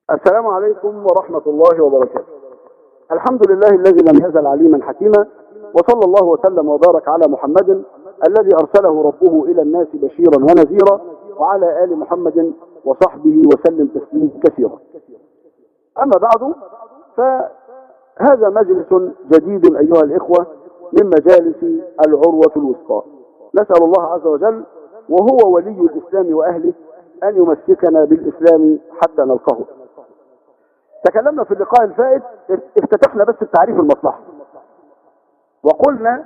السلام عليكم ورحمة الله وبركاته الحمد لله الذي لم يزل عليما حكيما وصلى الله وسلم وبارك على محمد الذي أرسله ربه إلى الناس بشيرا ونذيرا وعلى آل محمد وصحبه وسلم تسليما كثيرا أما بعد فهذا مجلس جديد أيها الإخوة من مجالس العروة الوثقى نسأل الله عز وجل وهو ولي الإسلام وأهله أن يمسكنا بالإسلام حتى نلقاه تكلمنا في اللقاء الفائت افتتحنا بس بتعريف المصلحة وقلنا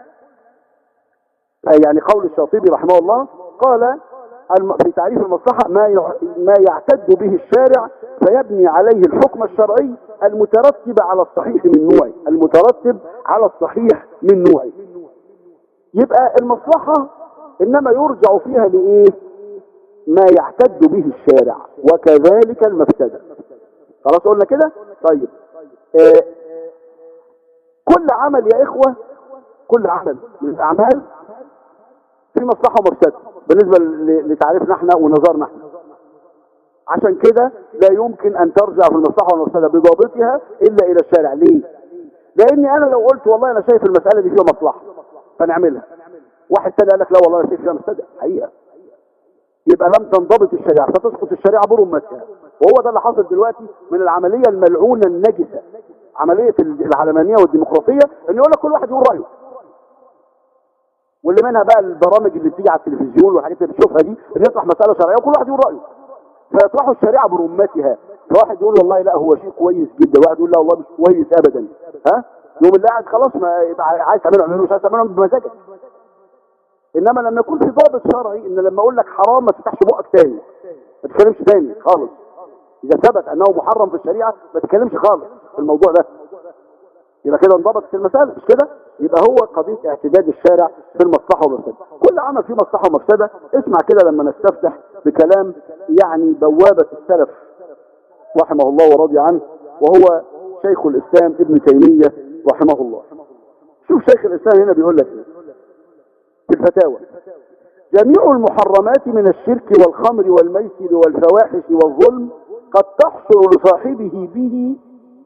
يعني قول الشاطبي رحمه الله قال في تعريف المصلحة ما ما يعتد به الشارع فيبني عليه الحكم الشرعي المترتب على الصحيح من نوعه المترتب على الصحيح من نوعه يبقى المصلحة انما يرجع فيها لايه ما يعتد به الشارع وكذلك المفسدة خلاص قلنا كده طيب آه كل عمل يا اخوة كل عمل من الاعمال في مصلحة ومفسدة بالنسبة لتعريفنا احنا ونظرنا احنا عشان كده لا يمكن ان ترجع في المصلحة والمفسدة بضابطها الا الى الشارع ليه لاني انا لو قلت والله انا شايف المسألة دي فيها مصلحة فنعملها واحد تاني قال لك لا والله انا شايف فيها مفسدة حقيقة يبقى لم تنضبط الشريعة فتسقط الشريعة برمتها وهو ده اللي حصل دلوقتي من العملية الملعونة النجسة عملية العلمانية والديمقراطية ان يقول لك كل واحد يقول رأيه واللي منها بقى البرامج اللي بتيجي على التلفزيون والحاجات اللي بتشوفها دي ان يطرح مسألة شرعية وكل واحد يقول رأيه فيطرحوا الشريعة برمتها فواحد يقول والله لا هو شيء كويس جدا واحد يقول لا والله مش كويس ابدا ها يوم اللي قاعد خلاص ما عايز تعمله اعمله مش عايز تعمله بمزاجك انما لما يكون في ضابط شرعي ان لما اقول لك حرام ما تفتحش بقك تاني ما تتكلمش تاني خالص اذا ثبت انه محرم في الشريعه ما تتكلمش خالص في الموضوع ده يبقى كده انضبط في المسألة مش كده يبقى هو قضية اعتداد الشارع في المصلحة والمفسدة كل عمل فيه مصلحة ومفسدة اسمع كده لما نستفتح بكلام يعني بوابة السلف رحمه الله ورضي عنه وهو شيخ الإسلام ابن تيمية رحمه الله شوف شيخ الإسلام هنا بيقول لك في الفتاوى جميع المحرمات من الشرك والخمر والميسر والفواحش والظلم قد تحصل لصاحبه به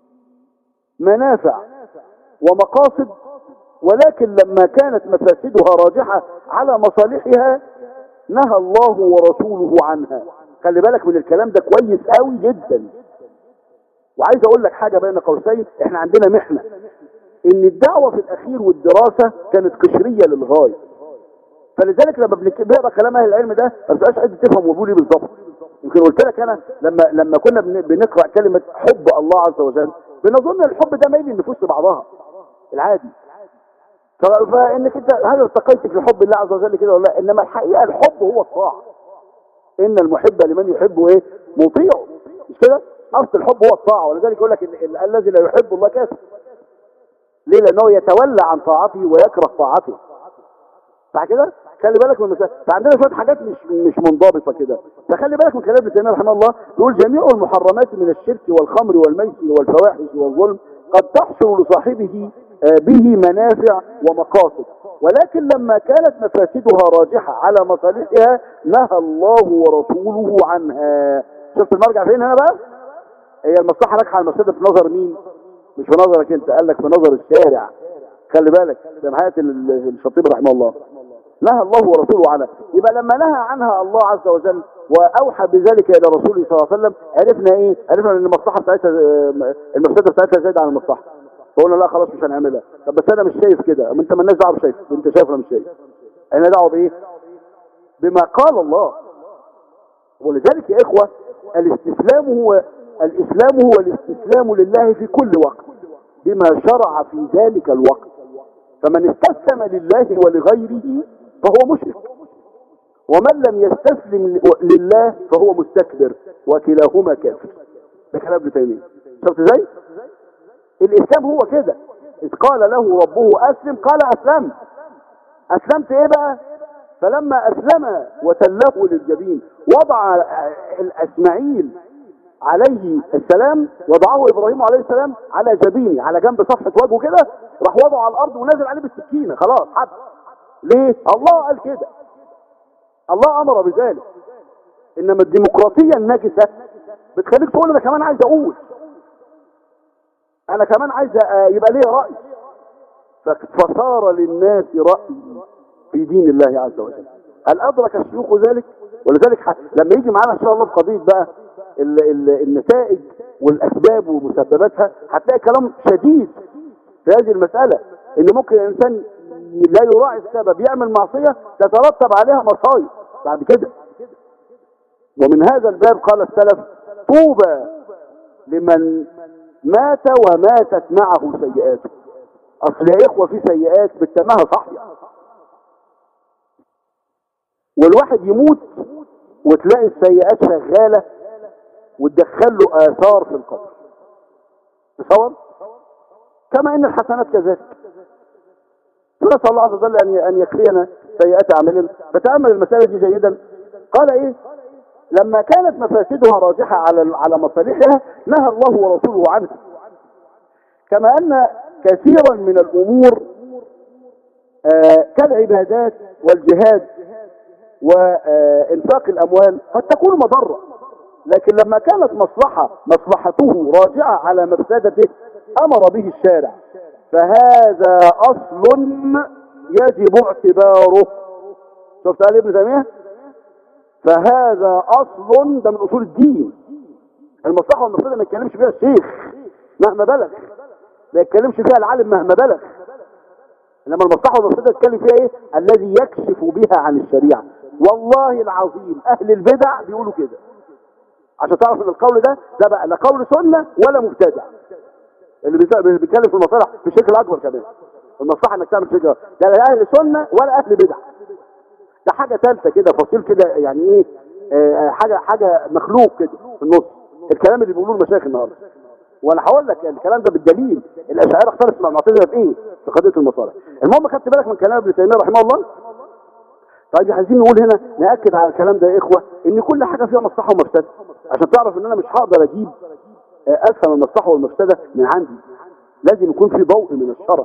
منافع ومقاصد ولكن لما كانت مفاسدها راجحة على مصالحها نهى الله ورسوله عنها خلي بالك من الكلام ده كويس قوي جدا وعايز اقول لك حاجة بين قوسين احنا عندنا محنة ان الدعوة في الاخير والدراسة كانت قشرية للغاية فلذلك لما بنقرا كلام اهل العلم ده ما بتبقاش قادر تفهم هو بيقول ايه بالظبط يمكن قلت لك انا لما لما كنا بنقرا كلمه حب الله عز وجل بنظن الحب ده ميل النفوس لبعضها العادي فانك انت هل ارتقيت في حب الله عز وجل كده ولا لا انما الحقيقه الحب هو الطاعه ان المحب لمن يحب ايه مطيع مش كده اصل الحب هو الطاعه ولذلك يقول لك الذي لا يحب الله كافر ليه لانه يتولى عن طاعته ويكره طاعته صح كده خلي بالك من المسائل فعندنا شويه حاجات مش مش منضبطه كده فخلي بالك من كلام ابن تيميه رحمه الله يقول جميع المحرمات من الشرك والخمر والميسر والفواحش والظلم قد تحصل لصاحبه به منافع ومقاصد ولكن لما كانت مفاسدها راجحة على مصالحها نهى الله ورسوله عنها شفت المرجع فين هنا بقى هي المصلحة راجحة على المفسدة في نظر مين مش في نظرك انت قال لك في نظر الشارع خلي بالك ده نهاية الشطيب رحمه الله نهى الله ورسوله عنها يبقى لما نهى عنها الله عز وجل واوحى بذلك الى رسوله صلى الله عليه وسلم عرفنا ايه عرفنا ان المصلحه بتاعتها المفسده بتاعتها زايده عن المصلحه فقلنا لا خلاص مش هنعملها طب بس انا مش شايف كده ما انت مالناش دعوه بشايف انت شايف انا مش شايف انا دعوه بايه بما قال الله ولذلك يا اخوه الاستسلام هو الاسلام هو الاستسلام لله في كل وقت بما شرع في ذلك الوقت فمن استسلم لله ولغيره فهو مشرك ومن لم يستسلم لله فهو مستكبر وكلاهما كافر ده كلام ابن تيميه شفت ازاي الاسلام هو كده اذ قال له ربه اسلم قال اسلمت اسلمت ايه بقى فلما اسلم وتله للجبين وضع الاسماعيل عليه السلام وضعه ابراهيم عليه السلام على جبينه على جنب صفحة وجهه كده راح وضعه على الارض ونزل عليه بالسكينة خلاص حد ليه الله قال كده الله امر بذلك انما الديمقراطية النجسة بتخليك تقول انا كمان عايز اقول انا كمان عايز أ- يبقى ليا راي فصار للناس راي في دين الله عز وجل هل ادرك الشيوخ ذلك ولذلك ح- لما يجي معانا ان شاء الله في قضيه بقى ال ال النتائج والاسباب ومسبباتها هتلاقي كلام شديد في هذه المساله ان ممكن الانسان لا يراعي السبب يعمل معصيه تترتب عليها مصايب بعد كده ومن هذا الباب قال السلف طوبى لمن مات وماتت معه سيئاته اصل يا اخوه في سيئات بتسماها صحية والواحد يموت وتلاقي السيئات شغالة وتدخل له آثار في القبر تصور كما ان الحسنات كذلك نسأل الله عز وجل ان ان يكفينا سيئات اعمالنا فتأمل المسألة دي جيدا قال ايه لما كانت مفاسدها راجحة على على مصالحها نهى الله ورسوله عنها كما ان كثيرا من الامور آه، كالعبادات والجهاد وانفاق الاموال قد تكون مضرة لكن لما كانت مصلحة مصلحته راجعة على مفسدته امر به الشارع فهذا اصل يجب اعتباره شفت قال ابن تيميه فهذا اصل ده من اصول الدين المصلحه والمفسده ما يتكلمش فيها الشيخ مهما بلغ ما يتكلمش فيها العالم مهما بلغ انما المصلحه والمفسده يتكلم فيها ايه الذي يكشف بها عن الشريعه والله العظيم اهل البدع بيقولوا كده عشان تعرف ان القول ده ده بقى لا قول سنه ولا مبتدع اللي بيت- اللي بيتكلم في المصالح في الشرك الاكبر كمان المصلحه انك تعمل شركه ده لا اهل سنه ولا اهل بدع ده حاجه ثالثه كده فصيل كده يعني ايه آه حاجه حاجه مخلوق كده في النص الكلام اللي بيقولوه المشايخ النهارده وانا هقول لك الكلام ده بالدليل الاشاعره اختلفت مع المعتزله في ايه في قضيه المصالح المهم خدت بالك من كلام ابن تيميه رحمه الله طيب عايزين نقول هنا ناكد على الكلام ده يا اخوه ان كل حاجه فيها مصلحه ومفسده عشان تعرف ان انا مش هقدر اجيب آه، افهم المصلحه والمفسده من عندي لازم يكون في ضوء من الشرع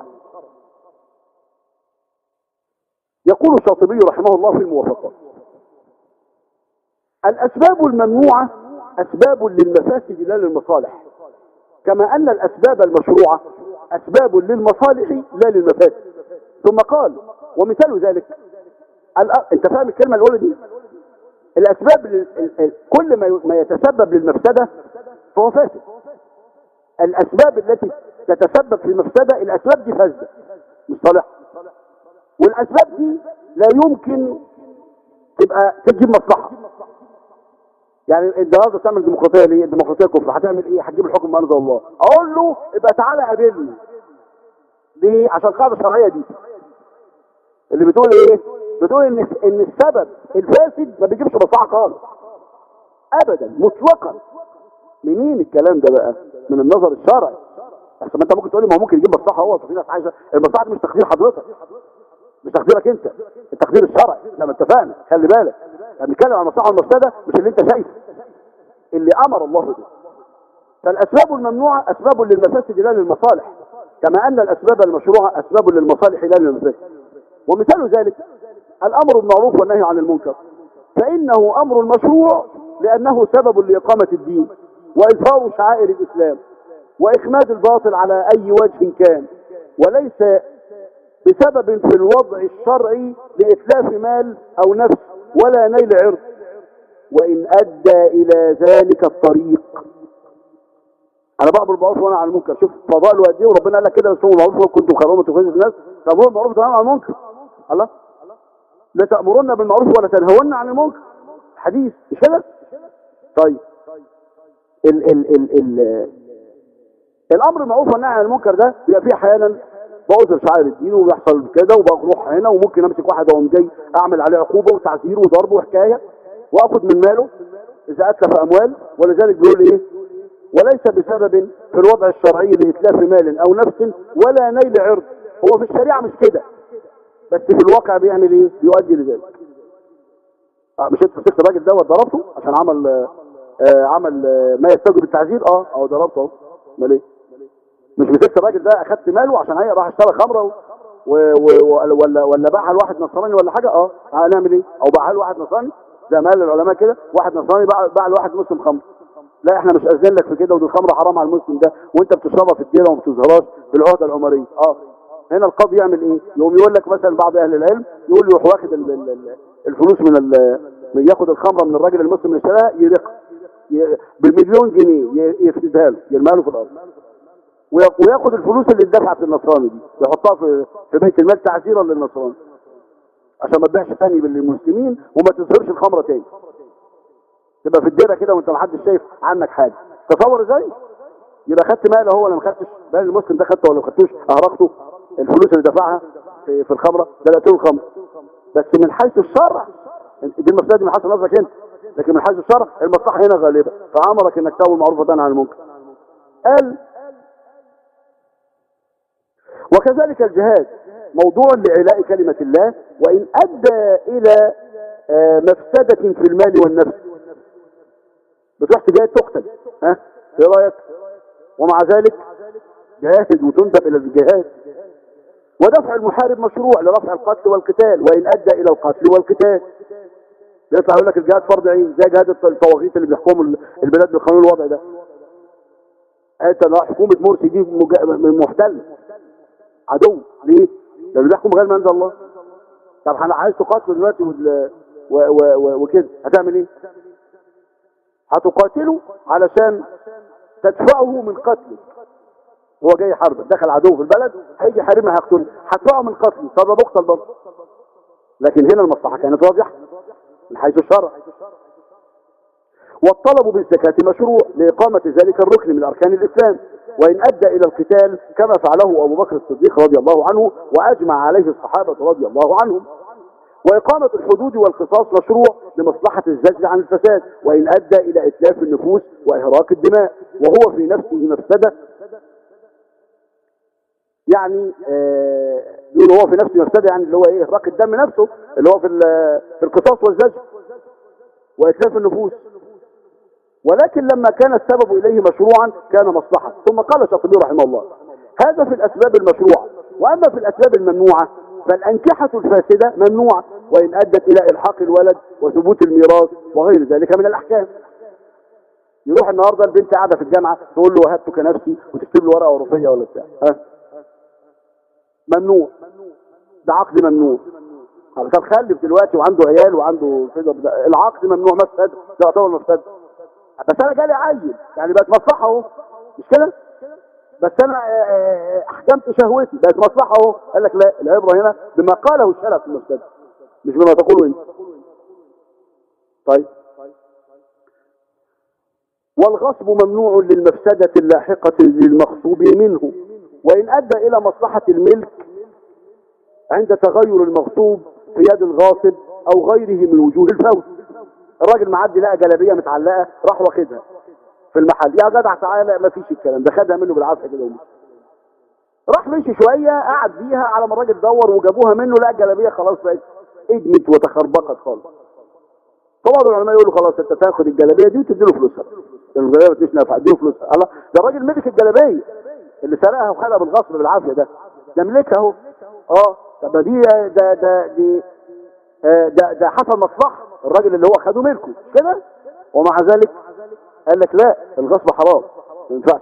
يقول الشاطبي رحمه الله في الموافقات الأسباب الممنوعة أسباب للمفاسد لا للمصالح كما أن الأسباب المشروعة أسباب للمصالح لا للمفاسد ثم قال ومثال ذلك الأ- انت فاهم الكلمة الأولى دي الأسباب لل- ال- ال- كل ما ي- ما يتسبب للمفسدة فهو فاسد الأسباب التي تتسبب في المفسدة الأسباب دي فاسدة مش صالحة والاسباب دي لا يمكن تبقى تجيب مصلحه يعني النهارده تعمل ديمقراطيه ليه الديمقراطيه كفر هتعمل ايه هتجيب الحكم ما انزل الله اقول له يبقى تعالى قابلني ليه عشان القاعده الشرعيه دي اللي بتقول ايه بتقول ان ان السبب الفاسد ما بيجيبش مصلحه خالص ابدا مطلقا منين الكلام ده بقى من النظر الشرعي بس ما انت ممكن تقول لي ما هو ممكن يجيب مصلحه هو في ناس عايزه المصلحه دي مش تقدير حضرتك مش تقديرك انت التقدير الشرعي لما اتفقنا خلي بالك لما بنتكلم عن المصلحه والمفسده مش اللي انت شايفه اللي امر الله به فالاسباب الممنوعه اسباب للمفاسد لا للمصالح كما ان الاسباب المشروعه اسباب للمصالح لا للمفاسد ومثال ذلك الامر بالمعروف والنهي عن المنكر فانه امر مشروع لانه سبب لاقامه الدين واظهار شعائر الاسلام واخماد الباطل على اي وجه كان وليس بسبب في الوضع الشرعي لإتلاف مال أو نفس ولا نيل عرض وإن أدى إلى ذلك الطريق أنا بأمر بالمعروف وأنا عن المنكر شوف فضائل وقد إيه وربنا قال لك كده سووا المعروف وكنتم خيرون تخرجوا الناس تأمرون بالمعروف وتنهون عن المنكر الله لا تأمرون بالمعروف ولا تنهون عن المنكر حديث مش كده طيب ال ال ال ال الامر بالمعروف والنهي عن المنكر ده بيبقى فيه احيانا بأذر شعائر الدين وبيحصل كده وبروح هنا وممكن امسك واحد واقوم جاي اعمل عليه عقوبه وتعذير وضرب وحكايه واخد من ماله اذا اتلف اموال ولذلك بيقول ايه وليس بسبب في الوضع الشرعي لاتلاف مال او نفس ولا نيل عرض هو في الشريعه مش كده بس في الواقع بيعمل ايه بيؤدي لذلك آه مش انت مسكت الراجل ده وضربته عشان عمل آه آه عمل آه ما يستوجب التعذير اه اه ضربته اهو امال ايه مش مسكت الراجل ده اخدت ماله عشان هي راح اشترى خمره و... و... و... ولا ولا باعها لواحد نصراني ولا حاجه اه هنعمل ايه او باعها لواحد نصراني زي ما قال العلماء كده واحد نصراني باع باع لواحد مسلم خمر لا احنا مش اذن لك في كده ودي الخمره حرام على المسلم ده وانت بتشربها في الديره وما بتظهرهاش في العهده العمريه اه هنا القاضي يعمل ايه يقوم يقول لك مثلا بعض اهل العلم يقول يروح واخد ال- ال- ال- الفلوس من ال- من ياخد الخمره من الراجل المسلم اللي اشتراها يرقها ي- بالمليون جنيه ي- يفسدها له يرميها له في الارض ويا- وياخد الفلوس اللي اتدفعت للنصراني دي يحطها في في بيت المال تعزيرا للنصراني عشان ما تبيعش تاني للمسلمين وما تظهرش الخمره تاني تبقى في الديره كده وانت محدش شايف عنك حاجه تصور ازاي يبقى خدت مال هو ولا ما خدتش مال المسلم ده خدته ولا ما خدتوش اهرقته الفلوس اللي دفعها في, في الخمره دلقت له الخمره بس من حيث الشرع دي المفسده دي من حيث نظرك انت لكن من حيث الشرع المصلحه هنا غالبه فامرك انك تاول المعروف وتنهى عن المنكر قال وكذلك الجهاد موضوع لإعلاء كلمة الله وإن أدى إلى آه، مفسدة في المال والنفس بتروح تجاهد تقتل ها ايه رأيك ومع ذلك جاهد وتندب إلى الجهاد ودفع المحارب مشروع لرفع القتل والقتال وإن أدى إلى القتل والقتال يطلع يقول لك الجهاد فرض عين زي جهاد الطواغيت اللي بيحكموا البلاد بالقانون الوضع ده انت لو حكومة مرسي دي مج- محتل عدو ليه؟ لانه بيحكم غير ما انزل الله طب انا عايز تقاتله دلوقتي وال- و- و- و- وكده هتعمل ايه؟ هتقاتله علشان تدفعه من قتله هو جاي يحاربك دخل عدو في البلد هيجي يحاربنا هيقتله هدفعه من قتله طب انا بقتل برضه لكن هنا المصلحه كانت واضحه من حيث الشرع والطلب بالزكاة مشروع لإقامة ذلك الركن من أركان الإسلام وإن أدى إلى القتال كما فعله أبو بكر الصديق رضي الله عنه وأجمع عليه الصحابة رضي الله عنهم وإقامة الحدود والقصاص مشروع لمصلحة الزجر عن الفساد وإن أدى إلى إتلاف النفوس وإهراق الدماء وهو في نفسه مفسدة يعني آه يقول هو في نفسه مفسدة يعني اللي هو إيه إهراق الدم نفسه اللي هو في ال- في القصاص والزجر وإتلاف النفوس ولكن لما كان السبب إليه مشروعا كان مصلحة ثم قال الشاطبي رحمه الله هذا في الأسباب المشروعة وأما في الأسباب الممنوعة فالأنكحة الفاسدة ممنوعة وإن أدت إلى إلحاق الولد وثبوت الميراث وغير ذلك من الأحكام يروح النهاردة البنت قاعدة في الجامعة تقول له وهبتك نفسي وتكتب له ورقة وروفية ولا بتاع ها ممنوع ده عقد ممنوع طب خلف دلوقتي وعنده عيال وعنده كده بدا- العقد ممنوع مفسد ده يعتبر مفسد بس انا جالي عيل يعني بقت مصلحه اهو مش كده بس انا آه، آه، احكمت شهوتي بقت مصلحه اهو قال لك لا العبره هنا بما قاله الشرع في المفسد مش بما تقوله انت طيب والغصب ممنوع للمفسدة اللاحقة للمغصوب منه وإن أدى إلى مصلحة الملك عند تغير المغصوب في يد الغاصب أو غيره من وجوه الفوز الراجل معدي لقى جلابية متعلقة راح واخدها في المحل يا جدع تعالى ما فيش الكلام ده خدها منه بالعافية كده ومشي راح مشي شوية قعد بيها على ما الراجل دور وجابوها منه لقى الجلابية خلاص بقت ادمت وتخربقت خالص طبعا العلماء يقولوا خلاص انت تاخد الجلابيه دي وتدي له فلوسها الجلابيه مش نافعه اديله فلوسها الله ده الراجل ملك الجلابيه اللي سرقها وخدها بالغصب بالعافيه ده ده ملكها اهو اه طب دي ده ده دي آه، ده ده حصل مصلحه الراجل اللي هو خده ملكه مش كده ومع ذلك قال لك لا الغصب حرام ما ينفعش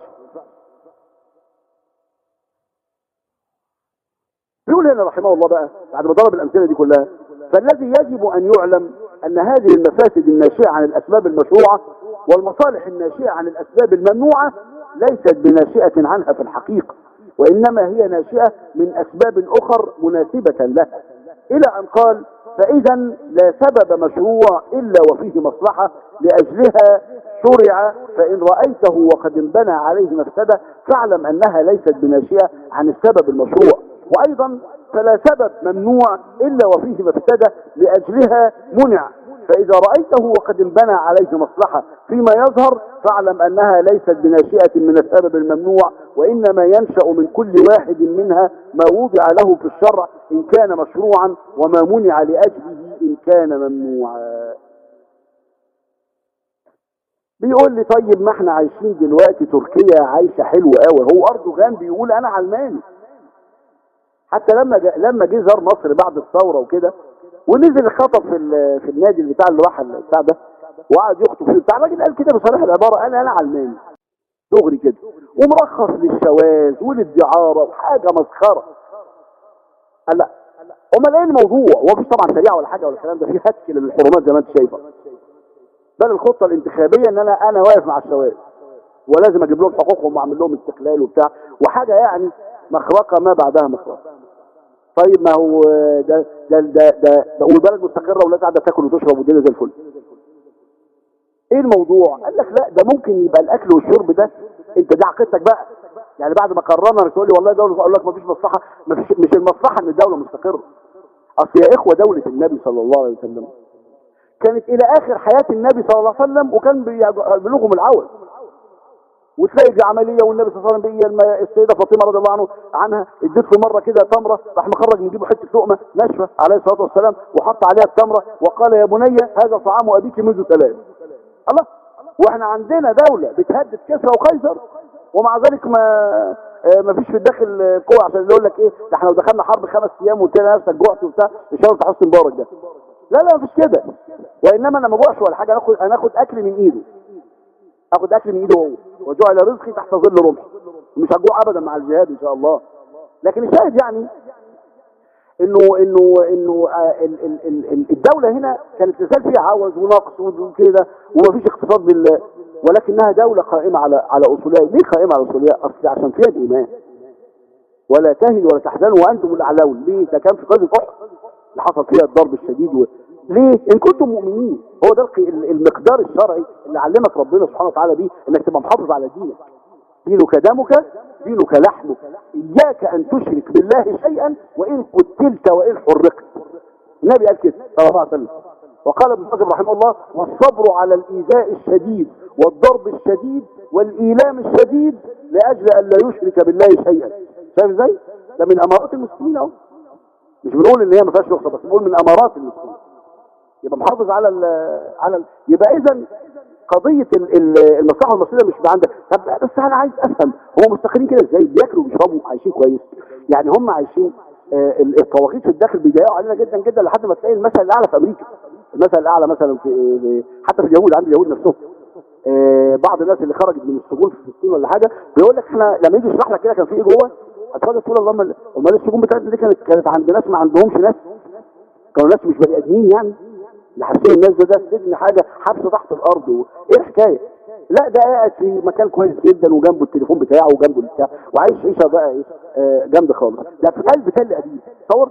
بيقول هنا رحمه الله بقى بعد ما ضرب الامثله دي كلها فالذي يجب ان يعلم ان هذه المفاسد الناشئه عن الاسباب المشروعه والمصالح الناشئه عن الاسباب الممنوعه ليست بناشئه عنها في الحقيقه وانما هي ناشئه من اسباب اخر مناسبه لها الى ان قال فاذا لا سبب مشروع الا وفيه مصلحه لاجلها شرع فان رايته وقد انبنى عليه مفسده فاعلم انها ليست بناشئه عن السبب المشروع وايضا فلا سبب ممنوع الا وفيه مفسده لاجلها منع فاذا رايته وقد انبنى عليه مصلحه فيما يظهر فاعلم انها ليست بناشئه من السبب الممنوع وانما ينشا من كل واحد منها ما وضع له في الشرع ان كان مشروعا وما منع لاجله ان كان ممنوعا بيقول لي طيب ما احنا عايشين دلوقتي تركيا عايشه حلوه قوي هو اردوغان بيقول انا علماني حتى لما جا لما جه زار مصر بعد الثوره وكده ونزل خطب في ال- في النادي بتاع اللي راح بتاع ده وقعد يخطب فيه بتاع الراجل قال كده بصراحه العباره انا انا علماني دغري كده ومرخص للشواذ وللدعاره وحاجه مسخره قال لا امال ايه الموضوع هو مفيش طبعا شريعه ولا حاجه ولا الكلام ده في هتك للحرمات زي ما انت شايفه بل الخطه الانتخابيه ان انا انا واقف مع الشواذ ولازم اجيب لهم حقوقهم واعمل لهم استقلال وبتاع وحاجه يعني مخرقه ما بعدها مخرقه طيب ما هو ده ده ده, ده, ده والبلد مستقره والناس قاعده تاكل وتشرب والدنيا زي الفل ايه الموضوع قال لك لا ده ممكن يبقى الاكل والشرب ده انت دي عقيدتك بقى يعني بعد ما قررنا انك تقول لي والله دوله اقول لك مفيش مصلحه مفيش مش المصلحه ان الدوله مستقره اصل يا اخوه دوله النبي صلى الله عليه وسلم كانت الى اخر حياه النبي صلى الله عليه وسلم وكان بيبلغهم العوز وتلاقي دي عمليه والنبي صلى الله عليه وسلم بي السيده فاطمه رضي الله عنه عنها اديت له مره كده تمره راح مخرج من جيبه حته لقمه ناشفه عليه الصلاه والسلام وحط عليها التمره وقال يا بني هذا طعام ابيك منذ ثلاث الله واحنا عندنا دوله بتهدد كسرى وقيصر ومع ذلك ما ما فيش في الداخل قوه عشان يقول لك ايه ده احنا لو دخلنا حرب خمس ايام وقلت لنا نفسك جوعت وبتاع الشهر بتاع حسني مبارك ده لا لا ما فيش كده وانما انا ما جوعش ولا حاجه انا اخد انا اخد اكل من ايده اخد اكل من ايده هو وجعل رزقي تحت ظل رمحي مش هجوع ابدا مع الجهاد ان شاء الله لكن الشاهد يعني انه انه انه آه ال ال ال الدوله هنا كانت تزال فيها عوز ونقص وكده ومفيش اقتصاد بال ولكنها دوله قائمه على على اصولها ليه قائمه على اصولها اصل عشان فيها الايمان ولا تهنوا ولا تحزنوا وانتم الاعلون ليه ده كان في غزوه احد اللي حصل فيها الضرب الشديد و... ليه ان كنتم مؤمنين هو ده المقدار الشرعي اللي علمك ربنا سبحانه وتعالى بيه انك تبقى محافظ على دينك دينك دمك دينك لحمك اياك ان تشرك بالله شيئا وان قتلت وان حرقت النبي قال كده صلى الله عليه وسلم وقال ابن حجر رحمه الله والصبر على الايذاء الشديد والضرب الشديد والايلام الشديد لاجل ان لا يشرك بالله شيئا شايف ازاي ده من امارات المسلمين اهو مش بنقول ان هي ما فيهاش رخصه بس بنقول من امارات المسلمين يبقى محافظ على ال على ال يبقى اذا قضيه المصلحه المصريه مش عندك طب بس انا عايز افهم هم مستقرين كده ازاي بياكلوا وبيشربوا عايشين كويس يعني هم عايشين آه الطواغيت في الداخل بيضايقوا علينا جدا جدا لحد ما تلاقي المثل الاعلى في امريكا المثل الاعلى مثلا في حتى في اليهود عند اليهود نفسهم آه بعض الناس اللي خرجت من السجون في فلسطين ولا حاجه بيقول لك احنا لما يجي يشرح لك كده كان في ايه جوه هتفضل تقول اللهم امال السجون بتاعتنا دي كانت كانت عند ناس ما عندهمش ناس كانوا ناس مش بني ادمين يعني اللي حاسين الناس ده ده السجن حاجه حبس تحت الارض و... ايه الحكايه لا ده قاعد في مكان كويس جدا وجنبه التليفون بتاعه وجنبه البتاع وعايش عيشه بقى ايه آه جامده خالص ده في قلب تل قديم تصور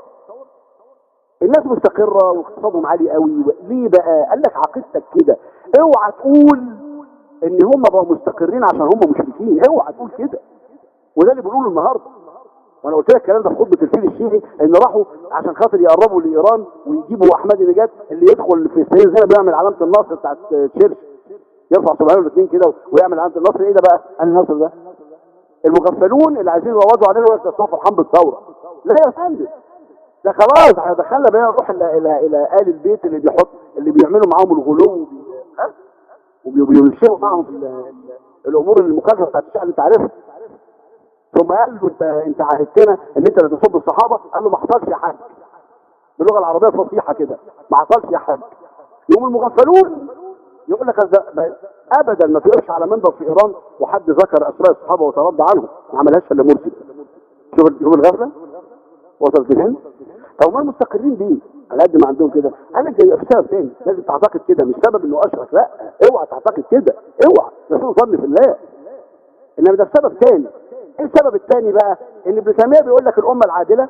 الناس مستقره واقتصادهم عالي قوي ليه بقى قال لك عقيدتك كده اوعى تقول ان هم بقوا مستقرين عشان هم مشركين اوعى تقول كده وده اللي بنقوله النهارده وانا قلت لك الكلام ده في خطبه الفيل الشيعي ان راحوا عشان خاطر يقربوا لايران ويجيبوا احمد نجات اللي يدخل في السيد زي بيعمل علامه النصر بتاعت تشيرش يرفع سبعين الاثنين كده ويعمل علامه النصر ايه ده بقى؟ انا النصر ده المغفلون اللي عايزين يروضوا علينا ويقول لك فرحان بالثوره لا يا فندم ده خلاص احنا دخلنا بقى نروح الى الى الى ال البيت اللي بيحط اللي بيعملوا معاهم الغلو وبيمشوا معاهم في الامور المخالفه بتاعت الشعب انت عارفها ثم قال له انت انت عهدتنا ان انت لا تصب الصحابه قال له ما حصلش يا حاج باللغه العربيه الفصيحه كده ما حصلش يا حاج يوم المغفلون يقول لك ابدا ما تقفش على منبر في ايران وحد ذكر اسماء الصحابه وترضى عنهم ما عملهاش الا مرسي شوف شوف الغفله وصلت فين طب ما المستقرين ليه على قد ما عندهم كده انا جاي في سبب تاني لازم تعتقد كده مش سبب انه اشرك لا اوعى تعتقد كده اوعى ده سوء ظن في الله انما ده سبب تاني ايه السبب الثاني بقى ان ابن تيميه بيقول لك الامه العادله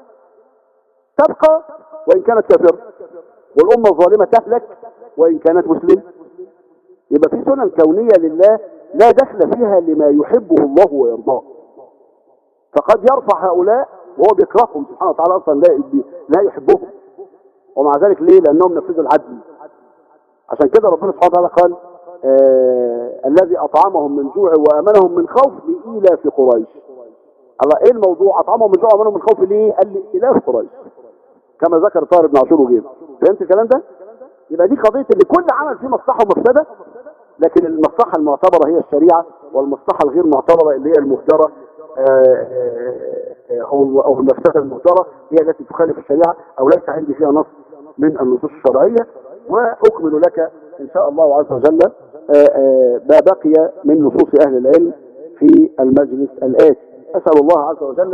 تبقى وان كانت كافره والامه الظالمه تهلك وان كانت مسلمه يبقى في سنن كونيه لله لا دخل فيها لما يحبه الله ويرضاه فقد يرفع هؤلاء وهو بيكرههم سبحانه وتعالى اصلا لا لا يحبهم ومع ذلك ليه لانهم نفذوا العدل عشان كده ربنا سبحانه وتعالى قال آه الذي اطعمهم من جوع وامنهم من خوف لإيلاف قريش الله ايه الموضوع اطعمهم من جوع وامنهم من خوف ليه قال لإيلاف قريش كما ذكر طارق بن عاشور وغيره فهمت الكلام ده يبقى دي قضيه اللي كل عمل فيه مصلحه ومفسده لكن المصلحه المعتبره هي الشريعه والمصلحه الغير معتبره اللي هي المهدره او او المفسده المهدره هي التي تخالف الشريعه او ليس عندي فيها نص من النصوص الشرعيه واكمل لك إن شاء الله عز وجل آه، آه، ما بقي من نصوص أهل العلم في المجلس الآتي أسأل الله عز وجل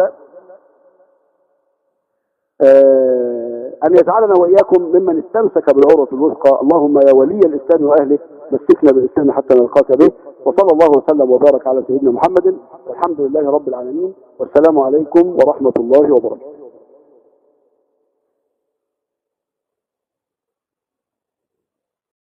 آه، أن يجعلنا وإياكم ممن استمسك بالعروة الوثقى اللهم يا ولي الإسلام وأهله مسكنا بالإسلام حتى نلقاك به وصلى الله وسلم وبارك على سيدنا محمد والحمد لله رب العالمين والسلام عليكم ورحمة الله وبركاته